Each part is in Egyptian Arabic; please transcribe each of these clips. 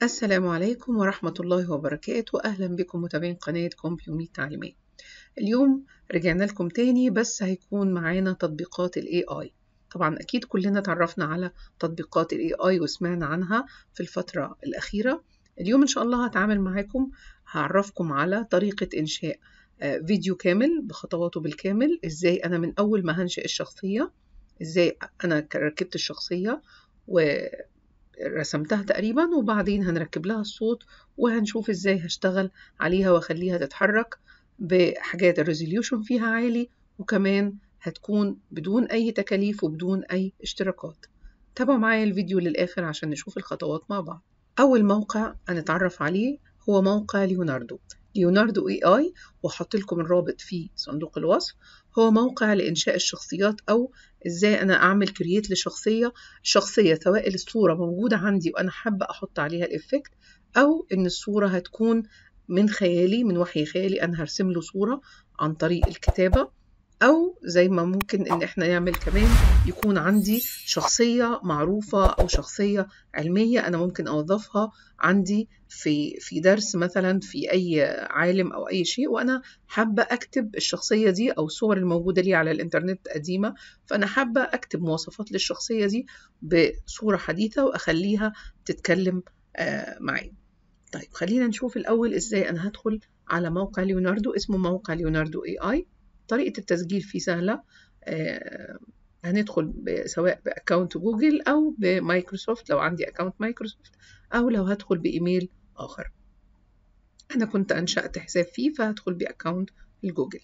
السلام عليكم ورحمة الله وبركاته أهلا بكم متابعين قناة كومبيومي التعليمية اليوم رجعنا لكم تاني بس هيكون معانا تطبيقات ال AI طبعا أكيد كلنا تعرفنا على تطبيقات ال AI وسمعنا عنها في الفترة الأخيرة اليوم إن شاء الله هتعامل معاكم هعرفكم على طريقة إنشاء فيديو كامل بخطواته بالكامل إزاي أنا من أول ما هنشئ الشخصية إزاي أنا ركبت الشخصية و رسمتها تقريبا وبعدين هنركب لها الصوت وهنشوف ازاي هشتغل عليها واخليها تتحرك بحاجات الريزوليوشن فيها عالي وكمان هتكون بدون اي تكاليف وبدون اي اشتراكات تابعوا معايا الفيديو للاخر عشان نشوف الخطوات مع بعض اول موقع هنتعرف عليه هو موقع ليوناردو ليوناردو اي اي وهحط لكم الرابط في صندوق الوصف هو موقع لإنشاء الشخصيات أو إزاي أنا أعمل كرييت لشخصية شخصية سواء الصورة موجودة عندي وأنا حابة أحط عليها الإفكت أو إن الصورة هتكون من خيالي من وحي خيالي أنا هرسم له صورة عن طريق الكتابة أو زي ما ممكن إن إحنا نعمل كمان يكون عندي شخصية معروفة أو شخصية علمية أنا ممكن أوظفها عندي في في درس مثلا في أي عالم أو أي شيء وأنا حابة أكتب الشخصية دي أو الصور الموجودة لي على الإنترنت قديمة فأنا حابة أكتب مواصفات للشخصية دي بصورة حديثة وأخليها تتكلم معي طيب خلينا نشوف الأول إزاي أنا هدخل على موقع ليوناردو اسمه موقع ليوناردو اي اي طريقة التسجيل فيه سهلة آه هندخل سواء بأكاونت جوجل أو بمايكروسوفت لو عندي أكاونت مايكروسوفت أو لو هدخل بإيميل آخر أنا كنت أنشأت حساب فيه فهدخل بأكاونت الجوجل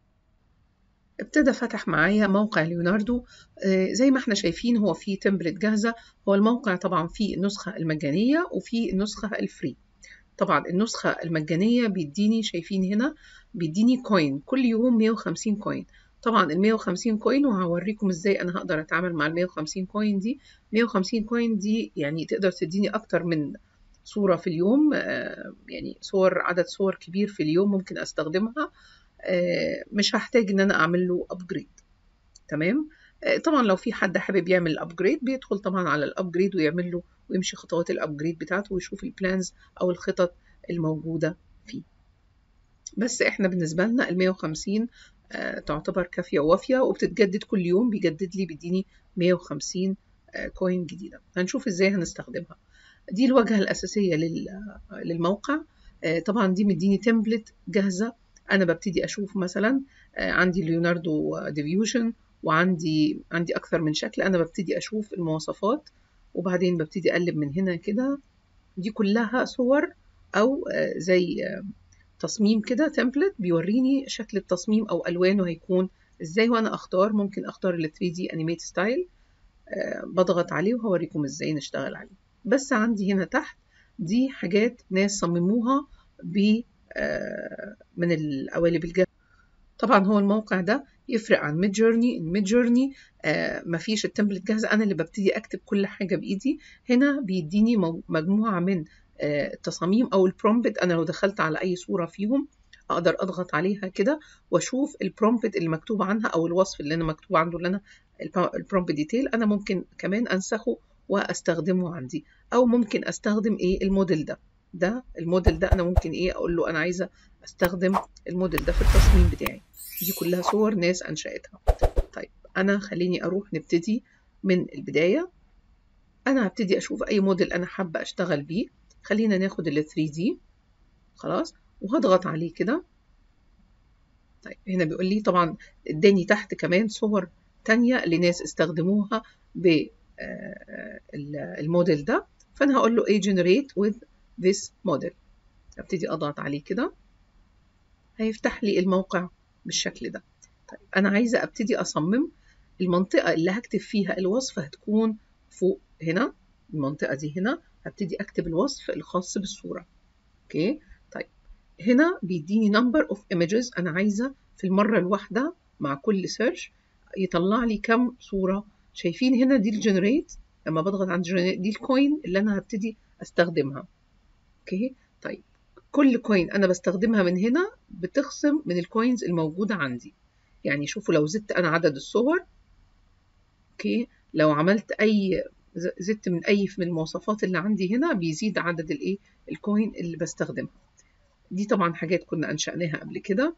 ابتدى فتح معايا موقع ليوناردو آه زي ما احنا شايفين هو فيه تمبلت جاهزة هو الموقع طبعا فيه النسخة المجانية وفيه النسخة الفري طبعا النسخة المجانية بيديني شايفين هنا بيديني كوين كل يوم 150 كوين طبعا ال 150 كوين وهوريكم ازاي انا هقدر اتعامل مع ال 150 كوين دي 150 كوين دي يعني تقدر تديني اكتر من صورة في اليوم يعني صور عدد صور كبير في اليوم ممكن استخدمها مش هحتاج ان انا اعمل له ابجريد تمام طبعا لو في حد حابب يعمل الابجريد بيدخل طبعا على الابجريد ويعمل له ويمشي خطوات الابجريد بتاعته ويشوف البلانز او الخطط الموجوده فيه بس احنا بالنسبه لنا ال 150 آه تعتبر كافيه ووافيه وبتتجدد كل يوم بيجدد لي بيديني 150 آه كوين جديده هنشوف ازاي هنستخدمها دي الواجهه الاساسيه للموقع آه طبعا دي مديني تمبلت جاهزه انا ببتدي اشوف مثلا عندي ليوناردو ديفيوجن وعندي عندي اكثر من شكل انا ببتدي اشوف المواصفات وبعدين ببتدي اقلب من هنا كده دي كلها صور او زي تصميم كده تمبلت بيوريني شكل التصميم او الوانه هيكون ازاي وانا اختار ممكن اختار ال 3 دي انيميت ستايل بضغط عليه وهوريكم ازاي نشتغل عليه بس عندي هنا تحت دي حاجات ناس صمموها ب من القوالب الجاهزه طبعا هو الموقع ده يفرق عن ميد جورني الميد جورني آه مفيش التمبلت جاهزه انا اللي ببتدي اكتب كل حاجه بايدي هنا بيديني مجموعه من آه التصاميم او البرومبت انا لو دخلت على اي صوره فيهم اقدر اضغط عليها كده واشوف البرومبت اللي مكتوب عنها او الوصف اللي انا مكتوب عنده اللي انا البرومبت ديتيل انا ممكن كمان انسخه واستخدمه عندي او ممكن استخدم ايه الموديل ده ده الموديل ده انا ممكن ايه اقول له انا عايزه استخدم الموديل ده في التصميم بتاعي دي كلها صور ناس انشأتها طيب انا خليني اروح نبتدي من البدايه انا هبتدي اشوف اي موديل انا حابه اشتغل بيه خلينا ناخد ال 3 دي خلاص وهضغط عليه كده طيب هنا بيقول لي طبعا اداني تحت كمان صور تانية لناس استخدموها ب الموديل ده فانا هقول له ايه generate with this model ابتدي اضغط عليه كده هيفتح لي الموقع بالشكل ده طيب انا عايزه ابتدي اصمم المنطقه اللي هكتب فيها الوصف هتكون فوق هنا المنطقه دي هنا هبتدي اكتب الوصف الخاص بالصوره اوكي طيب هنا بيديني number of images انا عايزه في المره الواحده مع كل سيرش يطلع لي كم صوره شايفين هنا دي الجنريت لما بضغط عند generate دي الكوين اللي انا هبتدي استخدمها اوكي طيب كل كوين انا بستخدمها من هنا بتخصم من الكوينز الموجوده عندي يعني شوفوا لو زدت انا عدد الصور اوكي لو عملت اي زدت من اي من المواصفات اللي عندي هنا بيزيد عدد الايه الكوين اللي بستخدمها دي طبعا حاجات كنا انشأناها قبل كده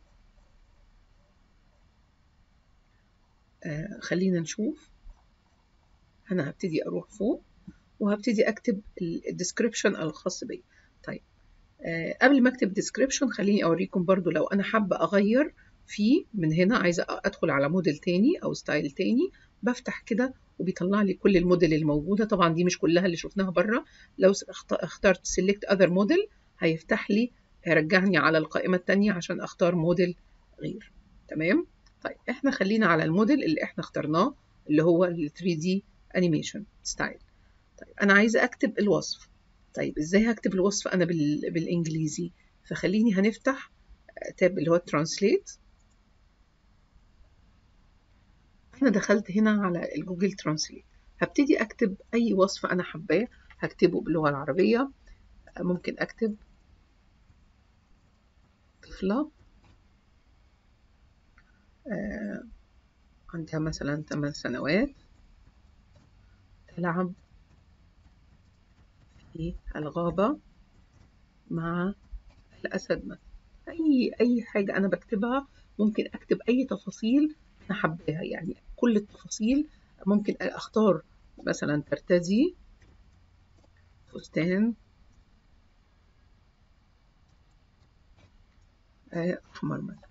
آه خلينا نشوف انا هبتدي اروح فوق وهبتدي اكتب الديسكريبشن الخاص بي طيب آه قبل ما اكتب ديسكريبشن خليني اوريكم برضو لو انا حابه اغير فيه من هنا عايزه ادخل على موديل تاني او ستايل تاني بفتح كده وبيطلع لي كل الموديل الموجوده طبعا دي مش كلها اللي شفناها بره لو اخترت سيلكت اذر موديل هيفتح لي هيرجعني على القائمه الثانيه عشان اختار موديل غير تمام طيب احنا خلينا على الموديل اللي احنا اخترناه اللي هو ال 3 دي انيميشن ستايل طيب انا عايزه اكتب الوصف طيب ازاي هكتب الوصف انا بال... بالانجليزي فخليني هنفتح تاب اللي هو ترانسليت انا دخلت هنا على الجوجل ترانسليت هبتدي اكتب اي وصف انا حباه هكتبه باللغه العربيه ممكن اكتب طفله آه عندها مثلا 8 سنوات تلعب في الغابة مع الأسد مثلا أي أي حاجة أنا بكتبها ممكن أكتب أي تفاصيل أنا حباها يعني كل التفاصيل ممكن أختار مثلا ترتدي فستان أحمر مثلا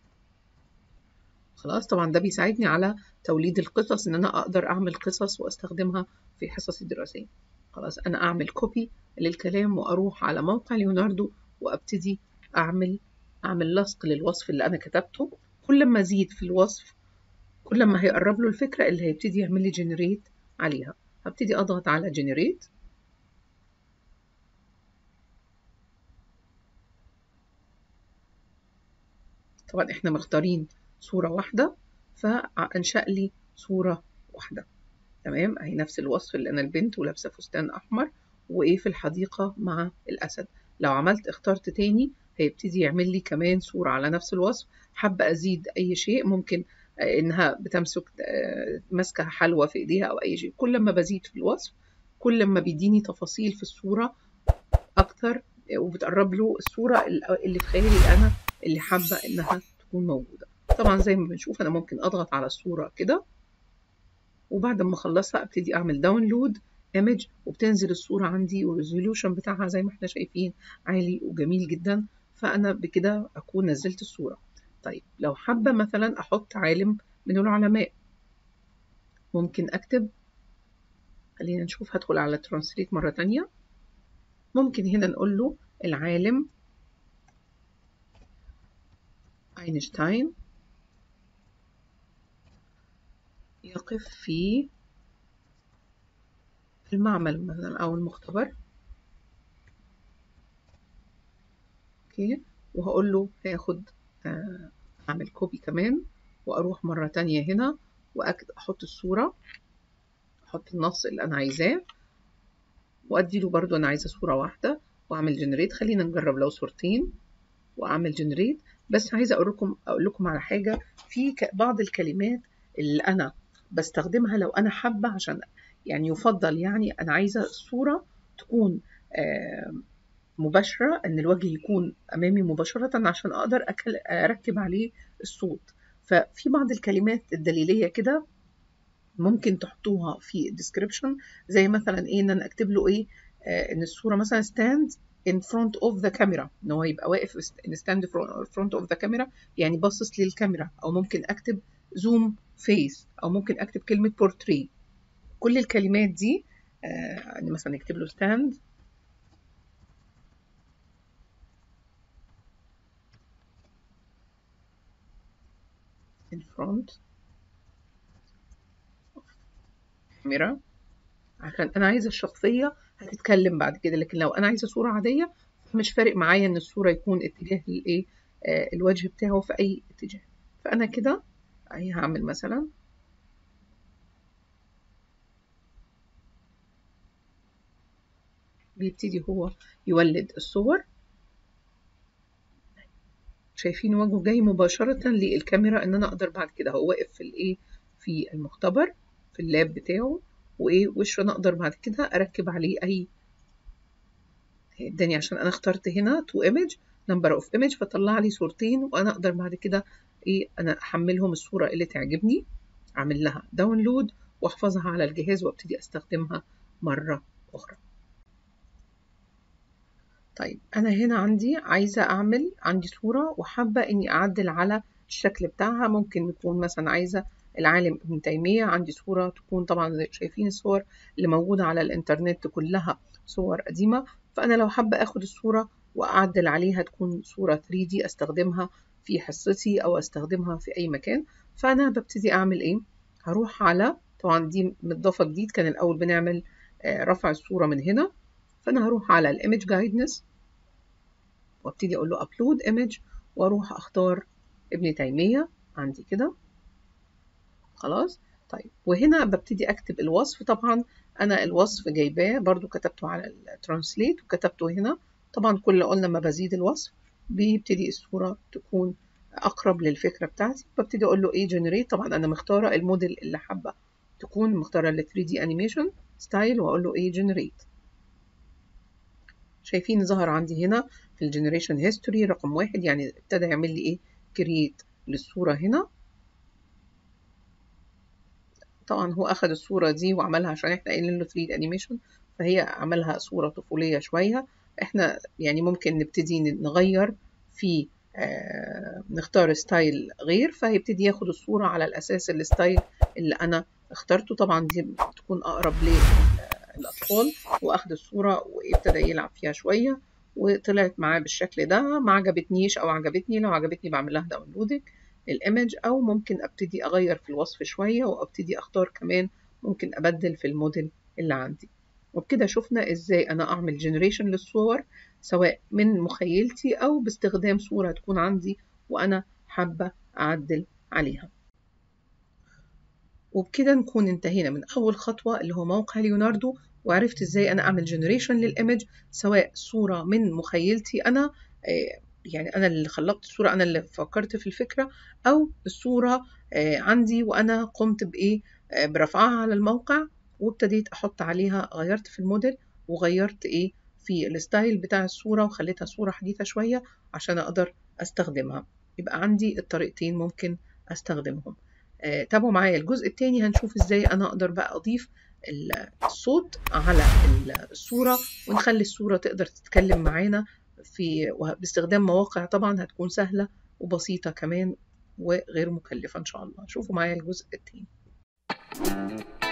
خلاص طبعا ده بيساعدني على توليد القصص ان انا اقدر اعمل قصص واستخدمها في حصصي الدراسيه خلاص انا اعمل كوبي للكلام واروح على موقع ليوناردو وابتدي اعمل اعمل لصق للوصف اللي انا كتبته كل ما ازيد في الوصف كل ما هيقرب له الفكره اللي هيبتدي يعمل لي جنريت عليها هبتدي اضغط على جنريت طبعا احنا مختارين صورة واحدة فأنشأ لي صورة واحدة تمام أهي نفس الوصف اللي أنا البنت ولابسة فستان أحمر وإيه في الحديقة مع الأسد لو عملت اخترت تاني هيبتدي يعمل لي كمان صورة على نفس الوصف حابة أزيد أي شيء ممكن إنها بتمسك ماسكة حلوى في إيديها أو أي شيء كل ما بزيد في الوصف كل ما بيديني تفاصيل في الصورة أكتر وبتقرب له الصورة اللي في خيالي أنا اللي حابة إنها تكون موجودة طبعا زي ما بنشوف أنا ممكن أضغط على الصورة كده وبعد ما أخلصها أبتدي أعمل داونلود ايمج وبتنزل الصورة عندي والريزوليوشن بتاعها زي ما احنا شايفين عالي وجميل جدا فأنا بكده أكون نزلت الصورة طيب لو حابة مثلا أحط عالم من العلماء ممكن أكتب خلينا نشوف هدخل على ترانسليت مرة تانية ممكن هنا نقول له العالم أينشتاين يقف في المعمل مثلا أو المختبر أوكي وهقول له هاخد أعمل كوبي كمان وأروح مرة تانية هنا وأحط الصورة أحط النص اللي أنا عايزاه وأدي له برضو أنا عايزة صورة واحدة وأعمل جنريت خلينا نجرب لو صورتين وأعمل جنريت بس عايزة أقول لكم أقول لكم على حاجة في بعض الكلمات اللي أنا بستخدمها لو أنا حابة عشان يعني يفضل يعني أنا عايزة الصورة تكون مباشرة إن الوجه يكون أمامي مباشرة عشان أقدر أركب عليه الصوت ففي بعض الكلمات الدليلية كده ممكن تحطوها في الديسكريبشن زي مثلا ايه ان انا اكتب له ايه آه ان الصوره مثلا stand in front of the camera ان هو يبقى واقف stand in front of the camera يعني باصص للكاميرا او ممكن اكتب zoom face او ممكن اكتب كلمه portrait كل الكلمات دي آه مثلا نكتب له stand in front كاميرا عشان انا عايزه الشخصيه هتتكلم بعد كده لكن لو انا عايزه صوره عاديه مش فارق معايا ان الصوره يكون اتجاه الايه آه الوجه بتاعه في اي اتجاه فانا كده اهي هعمل مثلا بيبتدي هو يولد الصور شايفين وجهه جاي مباشرة للكاميرا ان انا اقدر بعد كده هو واقف في الايه في المختبر في اللاب بتاعه وايه وش انا اقدر بعد كده اركب عليه اي اداني عشان انا اخترت هنا تو ايمج نمبر اوف ايمج فطلع لي صورتين وانا اقدر بعد كده ايه انا احملهم الصوره اللي تعجبني اعمل لها داونلود واحفظها على الجهاز وابتدي استخدمها مره اخرى طيب انا هنا عندي عايزه اعمل عندي صوره وحابه اني اعدل على الشكل بتاعها ممكن نكون مثلا عايزه العالم ابن تيميه عندي صوره تكون طبعا زي شايفين الصور اللي موجوده على الانترنت كلها صور قديمه فانا لو حابه اخد الصوره واعدل عليها تكون صوره 3D استخدمها في حصتي او استخدمها في اي مكان فانا ببتدي اعمل ايه هروح على طبعا دي متضافه جديد كان الاول بنعمل رفع الصوره من هنا فانا هروح على الايمج جايدنس وابتدي اقول له ابلود ايمج واروح اختار ابن تيميه عندي كده خلاص طيب وهنا ببتدي اكتب الوصف طبعا انا الوصف جايباه برضو كتبته على الترانسليت وكتبته هنا طبعا كل قلنا ما بزيد الوصف بيبتدي الصوره تكون اقرب للفكره بتاعتي ببتدي اقول له ايه جنريت طبعا انا مختاره الموديل اللي حابه تكون مختاره ال 3 دي انيميشن ستايل واقول له ايه جنريت شايفين ظهر عندي هنا في الجنريشن هيستوري رقم واحد يعني ابتدى يعمل لي ايه كرييت للصورة هنا طبعا هو اخد الصورة دي وعملها عشان احنا قايلين له 3 انيميشن فهي عملها صورة طفولية شوية احنا يعني ممكن نبتدي نغير في آه نختار ستايل غير فهيبتدي ياخد الصورة على الأساس الستايل اللي أنا اخترته طبعا دي تكون أقرب للأطفال وأخد الصورة وابتدى يلعب فيها شوية وطلعت معاه بالشكل ده ما عجبتنيش أو عجبتني لو عجبتني بعمل لها داونلودنج للإيمج أو ممكن أبتدي أغير في الوصف شوية وأبتدي أختار كمان ممكن أبدل في الموديل اللي عندي وبكده شفنا ازاي انا اعمل جنريشن للصور سواء من مخيلتي او باستخدام صورة تكون عندي وانا حابة اعدل عليها وبكده نكون انتهينا من اول خطوة اللي هو موقع ليوناردو وعرفت ازاي انا اعمل جنريشن للايمج سواء صورة من مخيلتي انا يعني انا اللي خلقت الصورة انا اللي فكرت في الفكرة او الصورة عندي وانا قمت بايه برفعها على الموقع وابتديت احط عليها غيرت في الموديل وغيرت ايه في الستايل بتاع الصورة وخليتها صورة حديثة شوية عشان اقدر استخدمها يبقى عندي الطريقتين ممكن استخدمهم آه تابعوا معايا الجزء التاني هنشوف ازاي انا اقدر بقى اضيف الصوت على الصورة ونخلي الصورة تقدر تتكلم معانا في باستخدام مواقع طبعا هتكون سهلة وبسيطة كمان وغير مكلفة ان شاء الله شوفوا معايا الجزء التاني